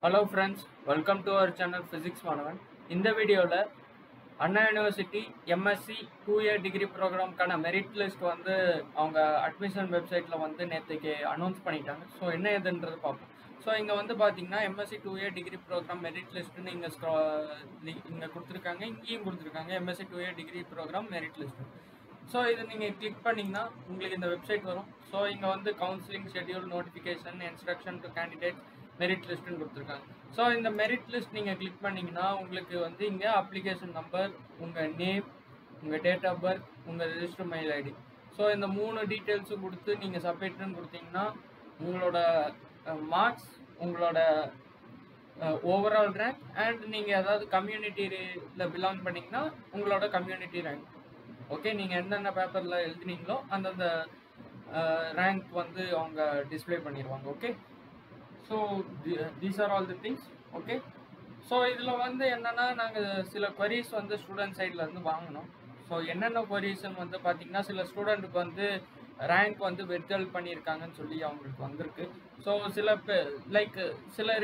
Hello friends welcome to our channel physics மாணவன் இந்த வீடியோவில் Anna university MSc two year degree ப்ரோக்ராம்க்கான மெரிட் லிஸ்ட் வந்து அவங்க அட்மிஷன் வெப்சைட்டில் வந்து நேற்றுக்கு அனௌன்ஸ் பண்ணிட்டாங்க ஸோ என்ன ஏதுன்றது பார்ப்போம் ஸோ இங்கே வந்து பார்த்தீங்கன்னா MSc two year degree program merit லிஸ்ட்டுன்னு இங்கே இங்கே கொடுத்துருக்காங்க இங்கேயும் கொடுத்துருக்காங்க MSc two year degree program merit list so இது நீங்கள் கிளிக் பண்ணிங்கன்னா உங்களுக்கு இந்த வெப்சைட் வரும் ஸோ இங்கே வந்து counselling schedule notification instruction to candidate merit லிஸ்ட்டுன்னு கொடுத்துருக்காங்க ஸோ இந்த மெரிட் லிஸ்ட் நீங்கள் கிளிக் பண்ணிங்கன்னா உங்களுக்கு வந்து இங்கே அப்ளிகேஷன் நம்பர் உங்கள் நேம் உங்கள் டேட் ஆஃப் பர்த் உங்கள் ரெஜிஸ்டர் மெயில் ஐடி ஸோ இந்த மூணு டீட்டெயில்ஸும் கொடுத்து நீங்கள் சப்மிட்னு கொடுத்தீங்கன்னா உங்களோட மார்க்ஸ் உங்களோட ஓவரால் ரேங்க் அண்ட் நீங்கள் ஏதாவது கம்யூனிட்டியில் பிலாங் பண்ணிங்கன்னா உங்களோட கம்யூனிட்டி ரேங்க் ஓகே நீங்கள் என்னென்ன பேப்பரில் எழுதுனீங்களோ அந்தந்த ரேங்க் வந்து அவங்க டிஸ்ப்ளே பண்ணிடுவாங்க okay so these are all the things okay so இதில் வந்து என்னென்னா நாங்கள் சில queries வந்து ஸ்டூடெண்ட் சைட்லேருந்து வாங்கினோம் ஸோ என்னென்ன queriesன்னு வந்து பார்த்தீங்கன்னா சில ஸ்டூடெண்ட்டுக்கு வந்து ரேங்க் வந்து விர்ச்சுவல் பண்ணியிருக்காங்கன்னு சொல்லி அவங்களுக்கு வந்திருக்கு ஸோ சில லைக் சில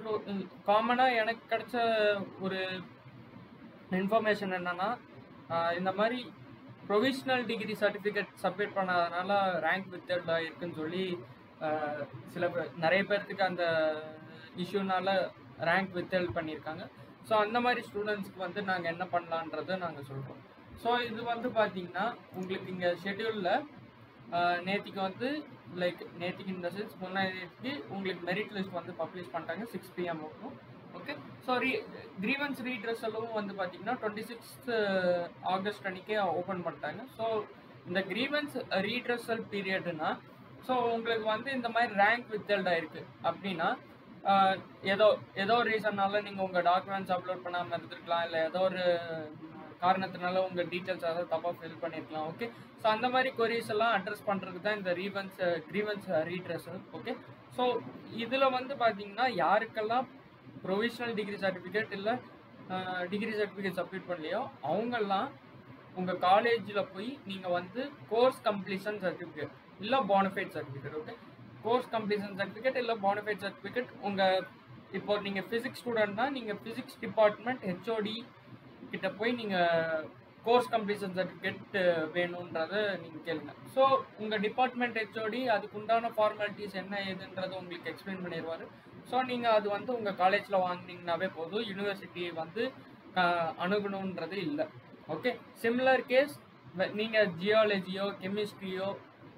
காமனாக எனக்கு கிடைச்ச ஒரு இன்ஃபர்மேஷன் என்னன்னா ஆஹ் இந்த மாதிரி ப்ரொவிஷ்னல் டிகிரி சர்டிஃபிகேட் சப்மிட் பண்ணாதனால ரேங்க் வித்தட் இருக்குன்னு சொல்லி ஆஹ் சில பேர் நிறைய பேர்த்துக்கு அந்த இஷ்யூனால ரேங்க் வித்தல் பண்ணியிருக்காங்க ஸோ அந்த மாதிரி ஸ்டூடெண்ட்ஸ்க்கு வந்து நாங்கள் என்ன பண்ணலான்றதை நாங்கள் சொல்கிறோம் ஸோ இது வந்து பார்த்தீங்கன்னா உங்களுக்கு இங்கே ஷெட்யூலில் நேத்திக்கு வந்து லைக் நேத்திக்கு இந்த சென்ஸ் முன்னாடி உங்களுக்கு மெரிட் லிஸ்ட் வந்து பப்ளிஷ் பண்ணிட்டாங்க சிக்ஸ் பிஎம் வரைக்கும் ஓகே ஸோ ரீ கிரீவன்ஸ் ரீட்ரெஸலும் வந்து பார்த்தீங்கன்னா டுவெண்ட்டி சிக்ஸ்த் ஆகஸ்ட் அன்னைக்கே ஓப்பன் பண்ணிட்டாங்க ஸோ இந்த கிரீவன்ஸ் ரீட்ரெஸல் பீரியட்னா ஸோ உங்களுக்கு வந்து இந்த மாதிரி ரேங்க் வித்தல்ட் ஆயிருக்கு அப்படின்னா ஆஹ், ஏதோ ஏதோ ஒரு ரீசன்னால நீங்கள் உங்கள் டாக்குமெண்ட்ஸ் அப்லோட் பண்ணாமல் இருந்திருக்கலாம் இல்லை ஏதோ ஒரு காரணத்தினால உங்கள் டீட்டெயில்ஸ் ஏதாவது தப்பாக ஃபில் பண்ணியிருக்கலாம் ஓகே ஸோ அந்த மாதிரி கொரிஸ் எல்லாம் அட்ரஸ் பண்ணுறதுக்கு தான் இந்த grievance grievance redressal okay so இதில் வந்து பார்த்தீங்கன்னா யாருக்கெல்லாம் ப்ரொவிஷனல் டிகிரி சர்டிஃபிகேட் இல்லை டிகிரி சர்டிஃபிகேட் சப்மிட் பண்ணலையோ அவங்கெல்லாம் உங்கள் காலேஜில் போய் நீங்கள் வந்து கோர்ஸ் கம்ப்ளீஷன் சர்டிஃபிகேட் இல்லை bonafide certificate okay course completion certificate இல்லை பானிஃபைட் சர்டிஃபிகேட் உங்கள் இப்போ நீங்கள் ஃபிசிக்ஸ் ஸ்டூடெண்ட்னா நீங்கள் ஃபிசிக்ஸ் டிபார்ட்மெண்ட் ஹெச்ஓடி கிட்ட போய் நீங்கள் கோர்ஸ் கம்ப்ளீஷன் சர்டிஃபிகேட் வேணுன்றத நீங்கள் கேளுங்க ஸோ உங்கள் டிபார்ட்மெண்ட் ஹெச்ஓடி அதுக்கு உண்டான ஃபார்மாலிட்டிஸ் என்ன ஏதுன்றதை உங்களுக்கு எக்ஸ்பிளைன் பண்ணிடுவார் ஸோ நீங்கள் அது வந்து உங்கள் காலேஜில் வாங்கினீங்கனாவே போதும் யூனிவர்சிட்டி வந்து அஹ், அணுகணுன்றது இல்லை ஓகே சிமிலர் கேஸ் நீங்கள் ஜியாலஜியோ கெமிஸ்ட்ரியோ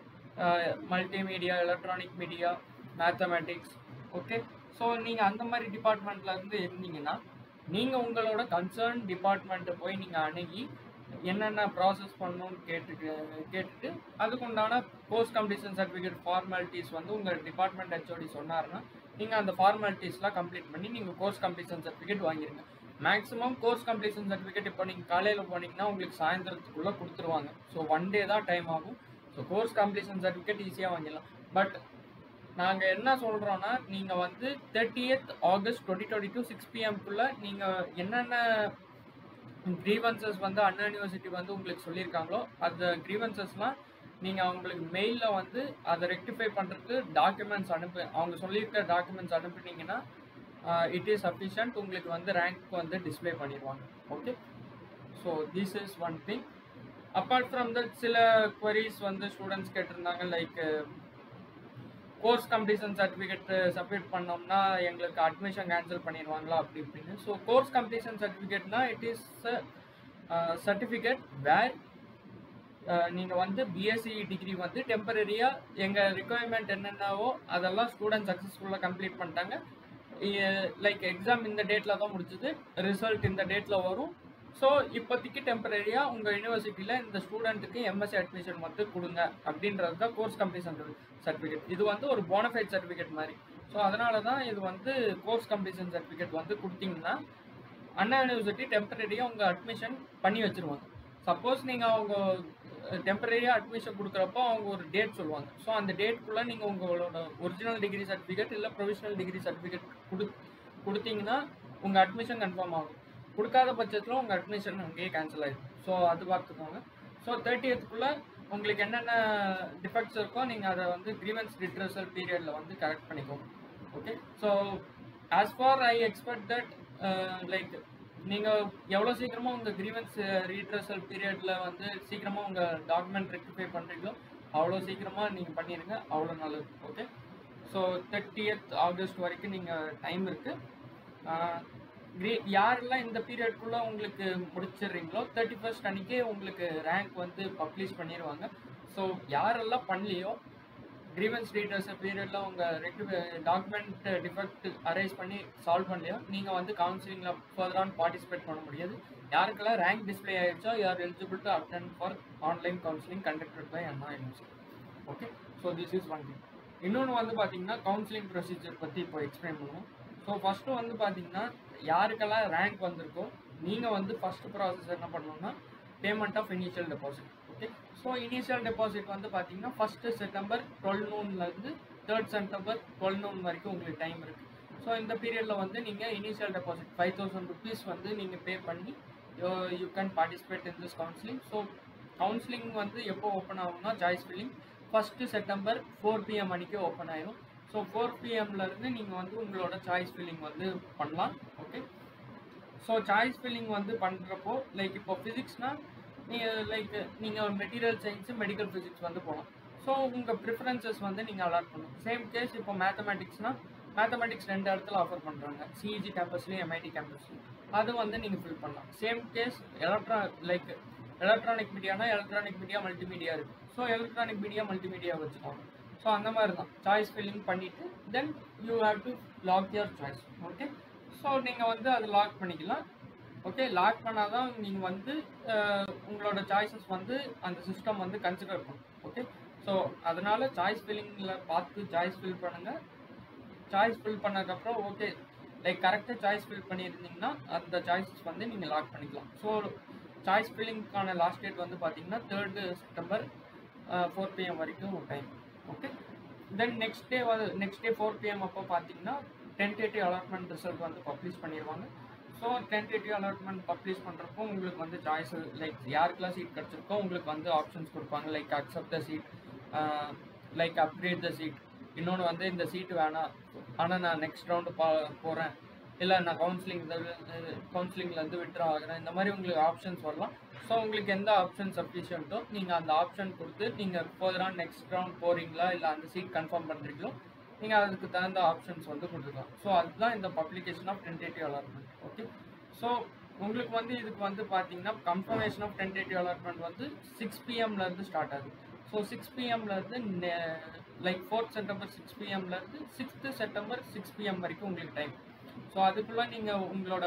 multimedia electronic media mathematics okay so நீங்கள் அந்த மாதிரி டிபார்ட்மெண்ட்ல இருந்து இருந்தீங்கன்னா நீங்கள் உங்களோட கன்சர்ன் டிபார்ட்மெண்ட்டை போய் நீங்கள் அணுகி என்னென்ன ப்ராசஸ் பண்ணணும்னு கேட்டுட்டு கேட்டுட்டு அதுக்குண்டான கோர்ஸ் கம்ப்ளீஷன் சர்டிஃபிகேட் ஃபார்மாலிட்டிஸ் வந்து உங்கள் டிபார்ட்மெண்ட் ஹெச்ஓடி சொன்னாருன்னா நீங்கள் அந்த ஃபார்மாலிட்டிஸ்லாம் கம்ப்ளீட் பண்ணி நீங்கள் கோர்ஸ் கம்ப்ளீஷன் சர்டிஃபிகேட் வாங்கிருங்க மேக்ஸிமம் கோர்ஸ் கம்ப்ளீஷன் சர்டிஃபிகேட் இப்போ நீங்கள் காலையில் போனீங்கன்னா உங்களுக்கு சாயந்தரத்துக்குள்ளே கொடுத்துருவாங்க ஸோ ஒன் டே தான் டைம் ஆகும் ஸோ கோர்ஸ் கம்ப்ளீஷன் சர்டிஃபிகேட் ஈஸியாக வாங்கிடலாம் பட் நாங்கள் என்ன சொல்கிறோன்னா நீங்கள் வந்து thirtieth August twenty twenty two six பிஎம்குள்ளே நீங்கள் என்னென்ன க்ரீவன்சஸ் வந்து அண்ணா யூனிவர்சிட்டி வந்து உங்களுக்கு சொல்லியிருக்காங்களோ அந்த க்ரீவன்சஸ்லாம் நீங்கள் அவங்களுக்கு மெயிலில் வந்து அதை ரெக்டிஃபை பண்ணுறதுக்கு டாக்குமெண்ட்ஸ் அனுப்பு அவங்க சொல்லியிருக்க டாக்குமெண்ட்ஸ் அனுப்புனீங்கன்னா இட் இஸ் சஃபிஷியன்ட் உங்களுக்கு வந்து ரேங்க் வந்து டிஸ்ப்ளே பண்ணிடுவாங்க okay so this is one thing apart from that சில queries வந்து ஸ்டூடெண்ட்ஸ் கேட்டிருந்தாங்க like course completion certificate submit பண்ணோம்னா எங்களுக்கு அட்மிஷன் கேன்சல் பண்ணிடுவாங்களா அப்படி இப்படின்னு ஸோ கோர்ஸ் கம்ப்ளீஷன் சர்டிஃபிகேட்னா இட் இஸ் சர்டிஃபிகேட் வேர் நீங்கள் வந்து பிஎஸ்சி டிகிரி வந்து டெம்பரரியாக எங்கள் ரிக்குவயர்மெண்ட் என்னென்னவோ அதெல்லாம் ஸ்டூடெண்ட் சக்ஸஸ்ஃபுல்லாக கம்ப்ளீட் பண்ணிட்டாங்க லைக் எக்ஸாம் இந்த டேட்டில் தான் முடிஞ்சது ரிசல்ட் இந்த டேட்டில் வரும் ஸோ இப்போதைக்கு டெம்பரரியாக உங்கள் யூனிவர்சிட்டியில் இந்த ஸ்டூடெண்ட்டுக்கு எம்எஸ்சி அட்மிஷன் வந்து கொடுங்க அப்படின்றது தான் கோர்ஸ் கம்ப்ளீஷன் சர்டிஃபிகேட் இது வந்து ஒரு போனஃபைட் சர்டிஃபிகேட் மாதிரி ஸோ அதனால தான் இது வந்து கோர்ஸ் கம்ப்ளீஷன் சர்டிஃபிகேட் வந்து கொடுத்தீங்கன்னா அண்ணா யூனிவர்சிட்டி டெம்பரரியாக உங்கள் அட்மிஷன் பண்ணி வச்சுருவாங்க சப்போஸ் நீங்கள் அவங்க டெம்பரரியாக அட்மிஷன் கொடுக்குறப்போ அவங்க ஒரு டேட் சொல்லுவாங்க ஸோ அந்த டேட்குள்ளே நீங்கள் உங்களோட ஒரிஜினல் டிகிரி சர்டிஃபிகேட் இல்லை ப்ரொவிஷனல் டிகிரி சர்டிஃபிகேட் கொடு கொடுத்தீங்கன்னா உங்கள் அட்மிஷன் கன்ஃபார்ம் ஆகும் கொடுக்காத பட்சத்தில் உங்கள் அட்மிஷன் அங்கேயே கேன்சல் ஆகிடும் ஸோ அது பார்த்துக்கோங்க ஸோ தேர்ட்டியத்துக்குள்ளே உங்களுக்கு என்னென்ன டிஃபெக்ட்ஸ் இருக்கோ நீங்கள் அதை வந்து கிரீவன்ஸ் ரிட்ரஸல் பீரியடில் வந்து கரெக்ட் பண்ணிக்கோங்க okay so as far I expect that like நீங்கள் எவ்வளோ சீக்கிரமாக உங்கள் கிரீவன்ஸ் ரீட்ரஸல் பீரியடில் வந்து சீக்கிரமாக உங்கள் டாக்குமெண்ட் ரெக்டிஃபை பண்ணுறீங்களோ அவ்வளோ சீக்கிரமாக நீங்கள் பண்ணிடுங்க அவ்வளோ நல்லது ஓகே ஸோ தேர்ட்டியத் ஆகஸ்ட் வரைக்கும் நீங்கள் டைம் இருக்குது கிரே யாரெல்லாம் இந்த பீரியட்குள்ளே உங்களுக்கு முடிச்சிடுறீங்களோ தேர்ட்டி ஃபர்ஸ்ட் அன்றைக்கே உங்களுக்கு ரேங்க் வந்து பப்ளிஷ் பண்ணிடுவாங்க ஸோ யாரெல்லாம் பண்ணலையோ கிரீவன்ஸ் ரீடர்ஸ் பீரியடில் உங்கள் ரெக்டி டாக்குமெண்ட் டிஃபெக்ட் அரைஸ் பண்ணி சால்வ் பண்ணலையோ நீங்கள் வந்து கவுன்சிலிங்கில் ஃபர்தரான் பார்ட்டிசிபேட் பண்ண முடியாது யாருக்கெல்லாம் ரேங்க் டிஸ்பிளே ஆயிடுச்சோ யார் eligible to attend for online counselling conducted by Anna university okay so this is one thing இன்னொன்று வந்து பார்த்தீங்கன்னா கவுன்சிலிங் ப்ரொசீஜர் பற்றி இப்போ எக்ஸ்பிளைன் பண்ணுவோம் ஸோ ஃபஸ்ட்டு வந்து பார்த்தீங்கன்னா யாருக்கெல்லாம் ரேங்க் வந்திருக்கோ நீங்கள் வந்து ஃபஸ்ட்டு ப்ராசஸ் என்ன பண்ணணும்னா payment of initial deposit okay so initial deposit வந்து பார்த்தீங்கன்னா ஃபஸ்ட்டு செப்டம்பர் டுவெல் நூன்லேருந்து தேர்ட் செப்டம்பர் டுவெல் நூன் வரைக்கும் உங்களுக்கு டைம் இருக்குது ஸோ இந்த பீரியடில் வந்து நீங்கள் initial deposit five thousand rupees வந்து நீங்கள் பே பண்ணி you can participate in this counselling so counselling வந்து எப்போ ஓப்பன் ஆகும்னா choice filling first September four PM அன்றைக்கி ஓப்பன் ஆயிரும் ஸோ ஃபோர் பிஎம்லேருந்து நீங்கள் வந்து உங்களோட சாய்ஸ் ஃபில்லிங் வந்து பண்ணலாம் ஓகே ஸோ சாய்ஸ் ஃபில்லிங் வந்து பண்ணுறப்போ லைக் இப்போ ஃபிசிக்ஸ்னால் நீங்கள் லைக் நீங்கள் மெட்டீரியல் சயின்ஸு மெடிக்கல் ஃபிசிக்ஸ் வந்து போகலாம் ஸோ உங்கள் ப்ரிஃபரன்சஸ் வந்து நீங்கள் அலாட் பண்ணணும் சேம் கேஸ் இப்போ மேத்தமெட்டிக்ஸ்னால் மேத்தமெட்டிக்ஸ் ரெண்டு இடத்துல ஆஃபர் பண்ணுறாங்க சிஇஜி கேம்பஸ்லேயும் எம்ஐடி கேம்பஸ்லையும் அது வந்து நீங்கள் ஃபில் பண்ணலாம் சேம் கேஸ் எலக்ட்ரா லைக் எலக்ட்ரானிக் மீடியானா எலக்ட்ரானிக் மீடியா மல்டிமீடியா இருக்குது ஸோ எலக்ட்ரானிக் மீடியா மல்டிமீடியா வச்சுக்கோங்க ஸோ அந்த மாதிரி தான் சாய்ஸ் ஃபில்லிங் பண்ணிவிட்டு then you have to lock your choice okay so நீங்கள் வந்து அது லாக் பண்ணிக்கலாம் ஓகே லாக் பண்ணால் தான் நீங்கள் வந்து அஹ், உங்களோட சாய்ஸஸ் வந்து அந்த சிஸ்டம் வந்து கன்சிடர் பண்ணும் ஓகே ஸோ அதனால் சாய்ஸ் ஃபில்லிங்கில் பார்த்து சாய்ஸ் ஃபில் பண்ணுங்கள் சாய்ஸ் ஃபில் பண்ணதுக்கப்புறம் ஓகே லைக் கரெக்டாக சாய்ஸ் ஃபில் பண்ணியிருந்தீங்கன்னா அந்த சாய்ஸஸ் வந்து நீங்கள் லாக் பண்ணிக்கலாம் ஸோ சாய்ஸ் ஃபில்லிங்க்கான லாஸ்ட் டேட் வந்து பார்த்தீங்கன்னா தேர்டு செப்டம்பர் ஃபோர் பிஎம் வரைக்கும் time okay then next day வந்து நெக்ஸ்ட் டே ஃபோர் பிஎம் அப்போ பார்த்தீங்கன்னா டென்டேட்டிவ் அலாட்மெண்ட் ரிசல்ட் வந்து பப்ளிஷ் பண்ணிடுவாங்க ஸோ டென்டேட்டிவ் அலாட்மெண்ட் பப்ளிஷ் பண்ணுறப்போ உங்களுக்கு வந்து சாய்ஸ் லைக் யாருக்கெல்லாம் சீட் கிடச்சிருக்கோ உங்களுக்கு வந்து ஆப்ஷன்ஸ் கொடுப்பாங்க like accept the seat like upgrade the seat இன்னொன்று வந்து இந்த சீட்டு வேணாம் ஆனால் நான் நெக்ஸ்ட் ரவுண்டு பா போகிறேன் இல்லை நான் கவுன்சிலிங் கவுன்சிலிங்லேருந்து விட்ரா ஆகிறேன் இந்த மாதிரி உங்களுக்கு ஆப்ஷன்ஸ் வரலாம் ஸோ உங்களுக்கு எந்த ஆப்ஷன் சஃபிஷியன்ட்டோ நீங்கள் அந்த ஆப்ஷன் கொடுத்து நீங்கள் ஃபர்தராக நெக்ஸ்ட் ரவுண்ட் போகிறீங்களா இல்லை அந்த சீட் கன்ஃபார்ம் பண்ணுறீங்களோ நீங்கள் அதுக்கு தகுந்த ஆப்ஷன்ஸ் வந்து கொடுத்துக்கலாம் ஸோ அதுதான் இந்த publication of tentative allotment okay so உங்களுக்கு வந்து இதுக்கு வந்து பார்த்தீங்கன்னா கன்ஃபர்மேஷன் ஆஃப் டென்டேட்டிவ் அலாட்மெண்ட் வந்து சிக்ஸ் பிஎம்லேருந்து ஸ்டார்ட் ஆகுது ஸோ சிக்ஸ் பிஎம்லேருந்து லைக் ஃபோர்த் செப்டம்பர் சிக்ஸ் பிஎம்லேருந்து சிக்ஸ்த்து செப்டம்பர் சிக்ஸ் பிஎம் வரைக்கும் உங்களுக்கு டைம் ஸோ அதுக்குள்ளே நீங்கள் உங்களோட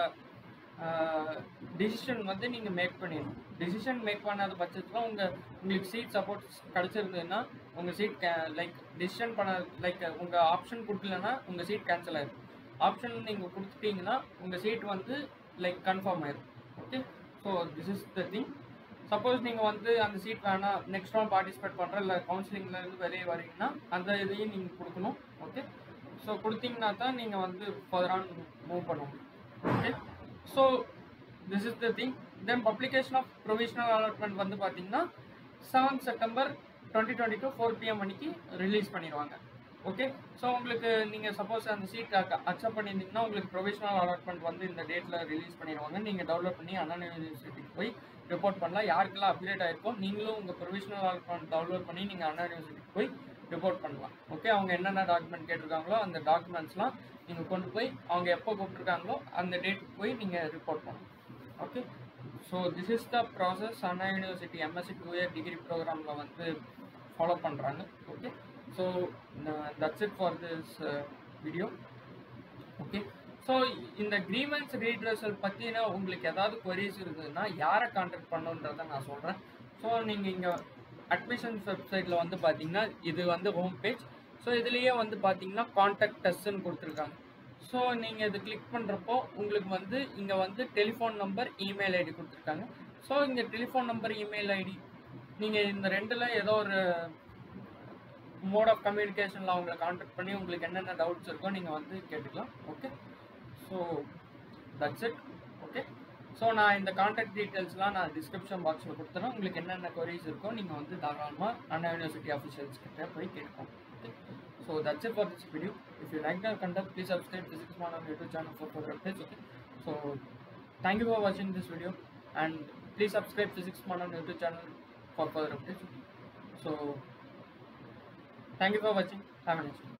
டிசிஷன் வந்து நீங்கள் மேக் பண்ணிடணும் டிசிஷன் மேக் பண்ணாத பட்சத்தில் உங்கள் உங்களுக்கு சீட் சப்போர்ட் கிடச்சிருந்ததுன்னா உங்கள் சீட் கே லைக் டிசிஷன் பண்ண லைக் உங்கள் ஆப்ஷன் கொடுக்கலன்னா உங்கள் சீட் கேன்சல் ஆயிடும் ஆப்ஷன் நீங்கள் கொடுத்துட்டீங்கன்னா உங்கள் சீட் வந்து லைக் கன்ஃபார்ம் ஆயிடும் okay so this is the thing suppose நீங்கள் வந்து அந்த சீட் வேணாம் நெக்ஸ்ட் ரவுண்ட் பார்ட்டிசிபேட் பண்ணுற இல்லை கவுன்சிலிங்லேருந்து வெளியே வரீங்கன்னா அந்த இதையும் நீங்கள் கொடுக்கணும் ஓகே ஸோ கொடுத்தீங்கன்னா தான் நீங்கள் வந்து ஃபர்தரான் மூவ் பண்ண முடியும் okay so this is the thing then publication of provisional allotment வந்து பார்த்தீங்கன்னா seventh September twenty twenty two four PM மணிக்கு ரிலீஸ் பண்ணிடுவாங்க ஓகே ஸோ உங்களுக்கு நீங்கள் சப்போஸ் அந்த சீட் அக்செப்ட் பண்ணியிருந்தீங்கன்னா உங்களுக்கு ப்ரொவிஷனல் அலாட்மெண்ட் வந்து இந்த டேட்டில் ரிலீஸ் பண்ணிடுவாங்க நீங்கள் டவுன்லோட் பண்ணி அண்ணா யூனிவர்சிட்டிக்கு போய் ரிப்போர்ட் பண்ணலாம் யாருக்கெல்லாம் அப்டேட் ஆயிருக்கோ நீங்களும் உங்கள் ப்ரொவிஷனல் அலாட்மெண்ட் டவுன்லோட் பண்ணி நீங்கள் அண்ணா யூனிவர்சிட்டிக்கு போய் ரிப்போர்ட் பண்ணலாம் ஓகே அவங்க என்னென்ன டாக்குமெண்ட் கேட்டிருக்காங்களோ அந்த டாக்குமெண்ட்ஸ்லாம் நீங்கள் கொண்டு போய் அவங்க எப்போ கூப்பிட்ருக்காங்களோ அந்த டேட்டுக்கு போய் நீங்கள் ரிப்போர்ட் பண்ணலாம் okay so this is the process Anna university MSc two year degree ப்ரோக்ராமில் வந்து ஃபாலோ பண்ணுறாங்க okay so that's it for this video okay so இந்த கிரீவன்ஸ் ரீட்ரஸல் பற்றின உங்களுக்கு ஏதாவது queries இருந்ததுன்னா யாரை கான்டாக்ட் பண்ணுன்றதை நான் சொல்கிறேன் ஸோ நீங்கள் இங்கே அட்மிஷன்ஸ் வெப்சைட்டில் வந்து பார்த்தீங்கன்னா இது வந்து ஹோம் பேஜ் ஸோ இதுலேயே வந்து பார்த்தீங்கன்னா காண்டாக்ட் டெஸ்ட்னு கொடுத்துருக்காங்க ஸோ நீங்கள் இது கிளிக் பண்ணுறப்போ உங்களுக்கு வந்து இங்கே வந்து டெலிஃபோன் நம்பர் இமெயில் ஐடி கொடுத்துருக்காங்க ஸோ இங்கே டெலிஃபோன் நம்பர் இமெயில் ஐடி நீங்கள் இந்த ரெண்டில் ஏதோ ஒரு மோட் ஆஃப் கம்யூனிகேஷனில் அவங்கள காண்டாக்ட் பண்ணி உங்களுக்கு என்னென்ன டவுட்ஸ் இருக்கோ நீங்கள் வந்து கேட்டுக்கலாம் okay so that's it okay so நான் இந்த காண்டாக்ட் டீட்டெயில்ஸ்லாம் நான் டிஸ்கிரிப்ஷன் பாக்ஸில் கொடுத்துறேன் உங்களுக்கு என்னென்ன queries இருக்கோ நீங்கள் வந்து தாராளமாக அண்ணா யூனிவர்சிட்டி அஃபிஷியல்ஸ் கிட்ட போய் கேட்கலாம் okay So that's it for this video. If you like our content, please subscribe Physics One on YouTube channel for further updates. Okay. So thank you for watching this video and please subscribe Physics One on YouTube channel for further updates. So thank you for watching. Have a nice day.